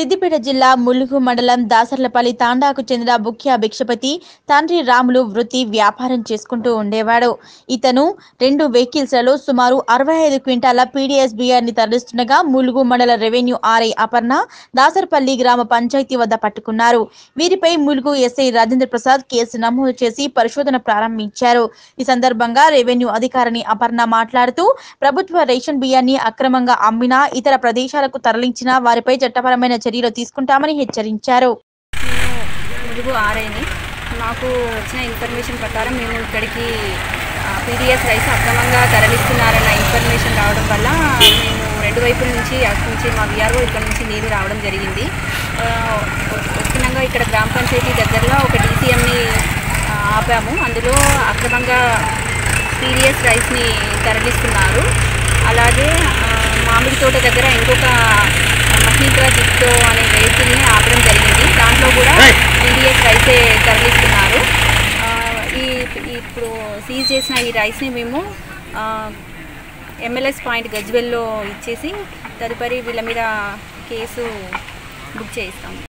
సిద్దిపేట జిల్లా ములుగు మండలం దాసర్లపల్లి తాండాకు చెందిన ముఖ్య భిక్షపతి తండ్రి రాములు వృత్తి వ్యాపారం చేసుకుంటూ ఉండేవాడు ఇతను రెండు వెహికల్స్లలో సుమారు అరవై ఐదు క్వింటాల పీడీఎస్ బియ్యాన్ని తరలిస్తుండగా ములుగు మండల రెవెన్యూ ఆర్ఐ అపర్ణ దాసర్పల్లి గ్రామ పంచాయతీ వద్ద పట్టుకున్నారు వీరిపై ములుగు ఎస్ఐ రాజేంద్ర ప్రసాద్ కేసు నమోదు చేసి పరిశోధన ప్రారంభించారు ఈ సందర్భంగా రెవెన్యూ అధికారిని అపర్ణ మాట్లాడుతూ ప్రభుత్వ రేషన్ బియ్యాన్ని అక్రమంగా అమ్మినా ఇతర ప్రదేశాలకు తరలించినా వారిపై చట్టపరమైన చర్యలు తీసుకుంటామని హెచ్చరించారు నేను ములుగు ఆర్ఐని మాకు వచ్చిన ఇన్ఫర్మేషన్ ప్రకారం మేము ఇక్కడికి పీడిఎస్ రైస్ అక్రమంగా తరలిస్తున్నారన్న ఇన్ఫర్మేషన్ రావడం వల్ల మేము రెండు వైపుల నుంచి అటు నుంచి మా విఆర్ఓ ఇక్కడ నుంచి నీరు రావడం జరిగింది ఆ, వస్తున్నగా ఇక్కడ గ్రామ పంచాయతీ దగ్గరలో ఒక డీసీఎంని ఆపాము అందులో అక్రమంగా పీడిఎస్ రైస్ని తరలిస్తున్నారు అలాగే ఆ, మామిడి తోట దగ్గర ఇంకొక మహీంద్రా జిప్టో అనే వెహికల్ని ఆపడం జరిగింది దాంట్లో కూడా పీడిఎస్ రైసే తరలిస్తున్నారు ఆ, ఈ ఈ- ఇప్పుడు సీజ్ చేసిన ఈ రైస్ని మేము ఎమ్మెల్యేస్ పాయింట్ గజ్వెల్లో ఇచ్చేసి తదుపరి వీళ్ళ మీద కేసు బుక్ చేయిస్తాము